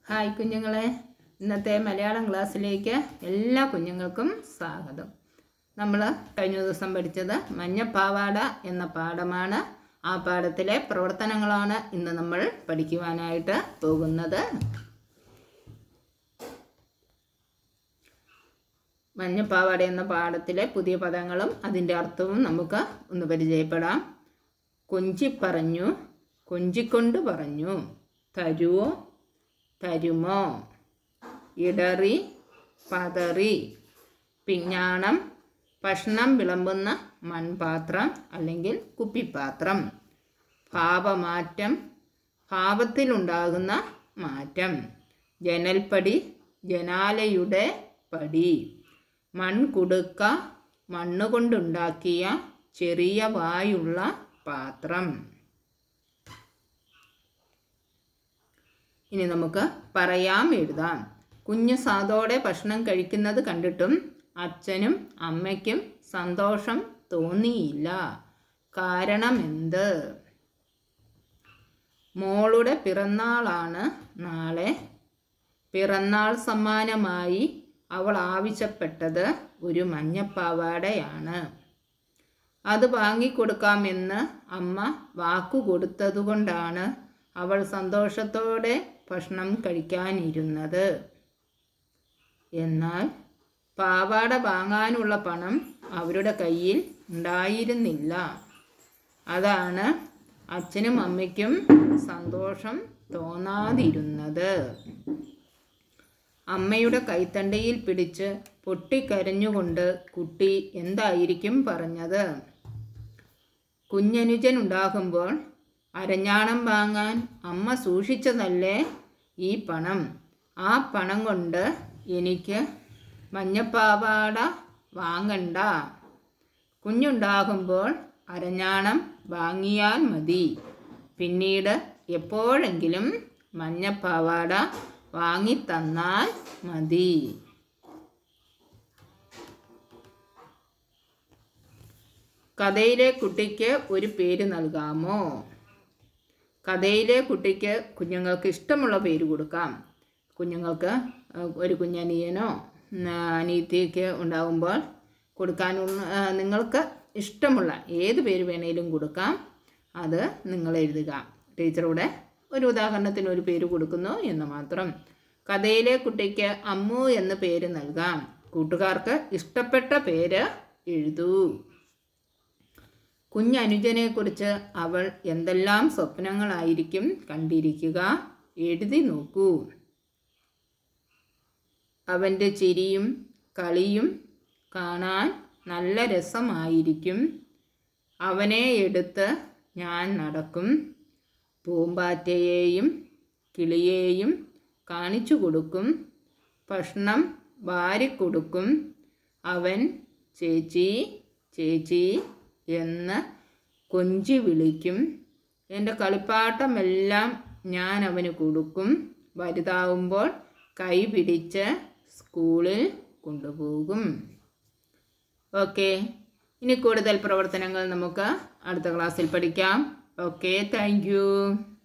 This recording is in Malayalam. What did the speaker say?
ഹായ് കുഞ്ഞുങ്ങളെ ഇന്നത്തെ മലയാളം ക്ലാസ്സിലേക്ക് എല്ലാ കുഞ്ഞുങ്ങൾക്കും സ്വാഗതം നമ്മൾ കഴിഞ്ഞ ദിവസം പഠിച്ചത് മഞ്ഞപ്പാവാട എന്ന പാഠമാണ് ആ പാഠത്തിലെ പ്രവർത്തനങ്ങളാണ് ഇന്ന് നമ്മൾ പഠിക്കുവാനായിട്ട് പോകുന്നത് മഞ്ഞപ്പാവാട എന്ന പാഠത്തിലെ പുതിയ പദങ്ങളും അതിൻ്റെ അർത്ഥവും നമുക്ക് ഒന്ന് പരിചയപ്പെടാം കൊഞ്ചിപ്പറഞ്ഞു കൊഞ്ചിക്കൊണ്ട് പറഞ്ഞു തരുവോ തരുമോ ഇടറി പതറി പിഞ്ഞാണം ഭക്ഷണം വിളമ്പുന്ന മൺപാത്രം അല്ലെങ്കിൽ കുപ്പിപ്പാത്രം ഭാവമാറ്റം ഭാവത്തിലുണ്ടാകുന്ന മാറ്റം ജനൽപ്പടി ജനാലയുടെ പടി മൺകുടുക്ക മണ്ണുകൊണ്ടുണ്ടാക്കിയ ചെറിയ വായുള്ള പാത്രം ഇനി നമുക്ക് പറയാം എഴുതാം കുഞ്ഞ് സാതോടെ ഭക്ഷണം കഴിക്കുന്നത് കണ്ടിട്ടും അച്ഛനും അമ്മയ്ക്കും സന്തോഷം തോന്നിയില്ല കാരണം എന്ത് മോളുടെ പിറന്നാളാണ് നാളെ പിറന്നാൾ സമ്മാനമായി അവൾ ആവശ്യപ്പെട്ടത് ഒരു മഞ്ഞപ്പാവാടയാണ് അത് വാങ്ങിക്കൊടുക്കാമെന്ന് അമ്മ വാക്കു കൊടുത്തതുകൊണ്ടാണ് അവൾ സന്തോഷത്തോടെ ഭക്ഷണം കഴിക്കാനിരുന്നത് എന്നാൽ പാവാട വാങ്ങാനുള്ള പണം അവരുടെ കയ്യിൽ ഉണ്ടായിരുന്നില്ല അതാണ് അച്ഛനും അമ്മയ്ക്കും സന്തോഷം തോന്നാതിരുന്നത് അമ്മയുടെ കൈത്തണ്ടയിൽ പിടിച്ച് പൊട്ടിക്കരഞ്ഞുകൊണ്ട് കുട്ടി എന്തായിരിക്കും പറഞ്ഞത് കുഞ്ഞനുജൻ ഉണ്ടാകുമ്പോൾ അരഞ്ഞാണം വാങ്ങാൻ അമ്മ സൂക്ഷിച്ചതല്ലേ ഈ പണം ആ പണം കൊണ്ട് എനിക്ക് മഞ്ഞപ്പാവാട വാങ്ങണ്ട കുഞ്ഞുണ്ടാകുമ്പോൾ അരഞ്ഞാണം വാങ്ങിയാൽ മതി പിന്നീട് എപ്പോഴെങ്കിലും മഞ്ഞപ്പാവാട വാങ്ങിത്തന്നാൽ മതി കഥയിലെ കുട്ടിക്ക് ഒരു പേര് നൽകാമോ കഥയിലെ കുട്ടിക്ക് കുഞ്ഞുങ്ങൾക്ക് ഇഷ്ടമുള്ള പേര് കൊടുക്കാം കുഞ്ഞുങ്ങൾക്ക് ഒരു കുഞ്ഞനിയനോ അനീതിയൊക്കെ ഉണ്ടാകുമ്പോൾ കൊടുക്കാനുള്ള നിങ്ങൾക്ക് ഇഷ്ടമുള്ള ഏത് പേര് വേണേലും കൊടുക്കാം അത് നിങ്ങൾ എഴുതുക ടീച്ചറുടെ ഒരു ഉദാഹരണത്തിന് ഒരു പേര് കൊടുക്കുന്നു എന്ന് മാത്രം കഥയിലെ കുട്ടിക്ക് അമ്മു എന്ന പേര് നൽകാം കൂട്ടുകാർക്ക് ഇഷ്ടപ്പെട്ട പേര് എഴുതൂ കുഞ്ഞനുജനെക്കുറിച്ച് അവൾ എന്തെല്ലാം സ്വപ്നങ്ങളായിരിക്കും കണ്ടിരിക്കുക എഴുതി നോക്കൂ അവൻ്റെ ചിരിയും കളിയും കാണാൻ നല്ല രസമായിരിക്കും അവനെ എടുത്ത് ഞാൻ നടക്കും പൂമ്പാറ്റയെയും കിളിയെയും കാണിച്ചു കൊടുക്കും ഭക്ഷണം വാരിക്കൊടുക്കും അവൻ ചേച്ചി ചേച്ചി എന്ന് കൊഞ്ചി വിളിക്കും എൻ്റെ കളിപ്പാട്ടമെല്ലാം ഞാൻ അവന് കൊടുക്കും വലുതാവുമ്പോൾ കൈ പിടിച്ച് സ്കൂളിൽ കൊണ്ടുപോകും ഓക്കെ ഇനി കൂടുതൽ പ്രവർത്തനങ്ങൾ നമുക്ക് അടുത്ത ക്ലാസ്സിൽ പഠിക്കാം ഓക്കെ താങ്ക്